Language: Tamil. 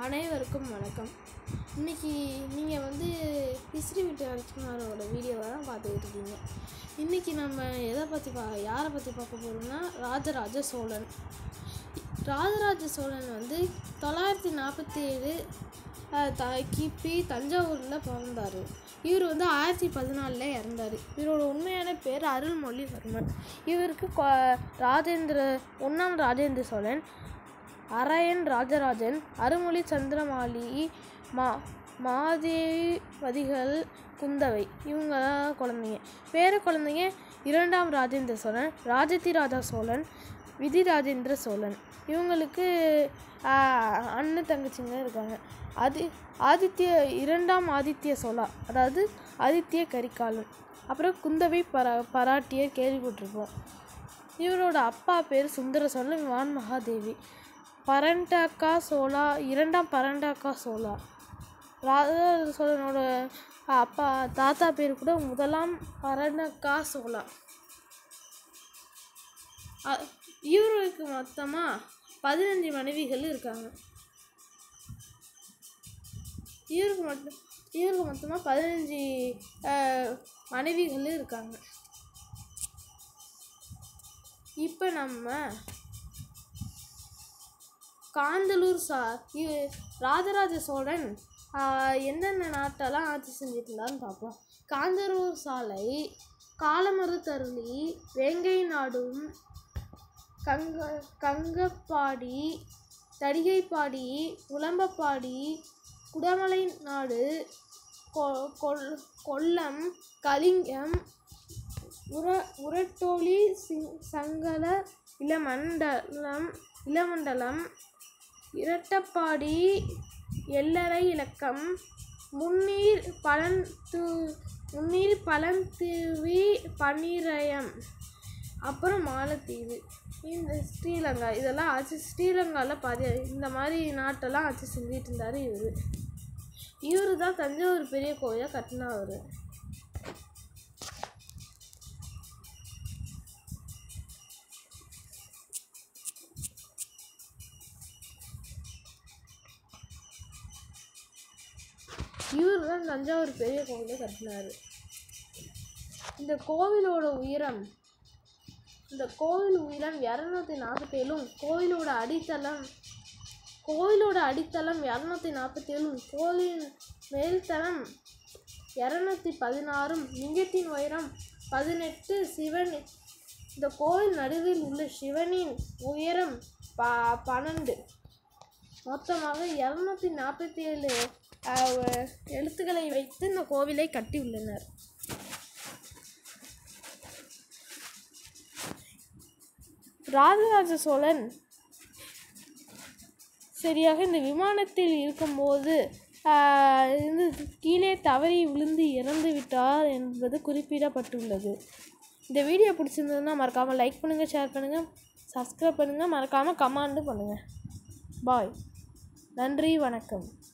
அனைவருக்கும் வணக்கம் இன்னைக்கு நீங்கள் வந்து ஹிஸ்ட்ரி விட்டு அழைச்சினாரோட வீடியோவை தான் பார்த்துக்கிட்டு இருக்கீங்க இன்றைக்கி நம்ம எதை பற்றி பா யாரை பற்றி பார்க்க போகிறோம்னா ராஜராஜ சோழன் ராஜராஜ சோழன் வந்து தொள்ளாயிரத்தி நாற்பத்தி ஏழு த கிபி தஞ்சாவூரில் பிறந்தார் இவர் வந்து ஆயிரத்தி பதினாலில் இறந்தார் இவரோட உண்மையான பேர் அருள்மொழிவர்மன் இவருக்கு கொ- ராஜேந்திர ஒன்றாம் ராஜேந்திர சோழன் அரையன் ராஜராஜன் அருள்மொழி சந்திரமாலி மா மாதேவதிகள் குந்தவை இவங்கெல்லாம் குழந்தைங்க பேர குழந்தைங்க இரண்டாம் ராஜேந்திர சோழன் ராஜதி ராஜா சோழன் விதி ராஜேந்திர சோழன் இவங்களுக்கு ஆஹ், அண்ணன் தங்கச்சிங்க இருக்காங்க ஆதி ஆதித்ய இரண்டாம் ஆதித்ய சோழா அதாவது ஆதித்ய கரிகாலன் அப்புறம் குந்தவை பரா பராட்டியர் கேள்விப்பட்டிருப்போம் இவரோட அப்பா பேர் சுந்தர சோழன் வான் மகாதேவி பரண்டாக்கா சோழா இரண்டாம் பரண்டாக்கா சோழா ராஜராஜ சோழனோட அப்பா தாத்தா பேர் கூட முதலாம் பரண்டக்கா சோழா அ- இவருக்கு மொத்தமாக பதினஞ்சு மனைவிகள் இருக்காங்க இவருக்கு மட்டும் இவருக்கு மொத்தமாக பதினஞ்சு மனைவிகள் இருக்காங்க இப்போ நம்ம காந்தலூர் சா இ- ராஜராஜ சோழன் ஆஹ், எந்தெந்த நாட்டெல்லாம் ஆட்சி செஞ்சுட்டு இருந்தான்னு பார்ப்போம் காந்தலூர் சாலை காலமருத்தருளி வேங்கை நாடும் கங்க கங்கப்பாடி தடிகைப்பாடி உளம்பப்பாடி குடமலை நாடு கொ- கொல் கொல்லம் கலிங்கம் உர உரட்டோலி சிங் சங்கல இளமண்டலம் இளமண்டலம் இரட்டப்பாடி எல்லறை இலக்கம் முன்னீர் பழந்து முன்னீர் பழந்தீவி பன்னிரயம் அப்புறம் மாலத்தீவு இந்த ஸ்ரீலங்கா இதெல்லாம் ஆட்சி ஸ்ரீலங்காவில் பாதி இந்த மாதிரி நாட்டெல்லாம் ஆட்சி செஞ்சுட்டு இருந்தார் இவர் இவர் தான் தஞ்சாவூர் பெரிய கோயிலை கட்டினவர் இவர் தான் தஞ்சாவூர் பெரிய கோவிலை கட்டினார் இந்த கோவிலோட உயரம் இந்த கோவில் உயரம் இரநூத்தி நாற்பத்தேழும் கோவிலோட அடித்தளம் கோவிலோட அடித்தளம் இரநூத்தி நாற்பத்தேழும் கோவிலின் மேல்தளம் இரநூத்தி பதினாறும் லிங்கத்தின் உயரம் பதினெட்டு சிவன் இந்த கோவில் நடுவில் உள்ள சிவனின் உயரம் ப பன்னெண்டு மொத்தமாக இரநூத்தி நாற்பத்தி ஏழு எழுத்துக்களை வைத்து இந்த கோவிலை கட்டியுள்ளனர் ராஜராஜ சோழன் சரியாக இந்த விமானத்தில் இருக்கும்போது ஆஹ், இது கீழே தவறி விழுந்து இறந்து விட்டார் என்பது குறிப்பிடப்பட்டுள்ளது இந்த வீடியோ பிடிச்சிருந்ததுன்னா மறக்காமல் லைக் பண்ணுங்கள் ஷேர் பண்ணுங்கள் சப்ஸ்கிரைப் பண்ணுங்கள் மறக்காமல் கமெண்ட்டும் பண்ணுங்கள் பாய் நன்றி வணக்கம்